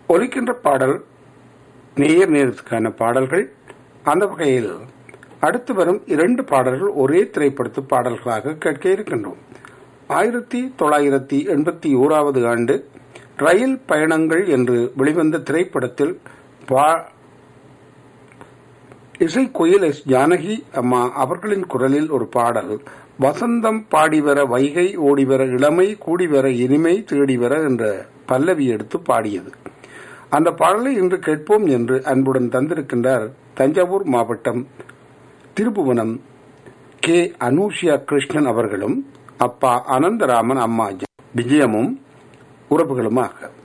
ஒலிக்கின்ற பாடல் நேர் நேரத்துக்கான பாடல்கள் அந்த வகையில் அடுத்து வரும் இரண்டு பாடல்கள் ஒரே திரைப்படத்து பாடல்களாக கேட்க இருக்கின்றோம் ஆயிரத்தி தொள்ளாயிரத்தி எண்பத்தி ஓராவது ஆண்டு ரயில் பயணங்கள் என்று வெளிவந்த திரைப்படத்தில் பா- இசை குயில் எஸ் ஜானகி அம்மா அவர்களின் குரலில் ஒரு பாடல் வசந்தம் பாடிவர வைகை ஓடிவர இளமை கூடிவர இனிமை தேடிவர என்ற பல்லவி எடுத்து பாடியது அந்த பாடலை இன்று கேட்போம் என்று அன்புடன் தந்திருக்கின்றார் தஞ்சாவூர் மாவட்டம் திருப்புவனம் கே அனூஷியா கிருஷ்ணன் அவர்களும் அப்பா அனந்தராமன் அம்மா விஜயமும் உறவுகளுமாக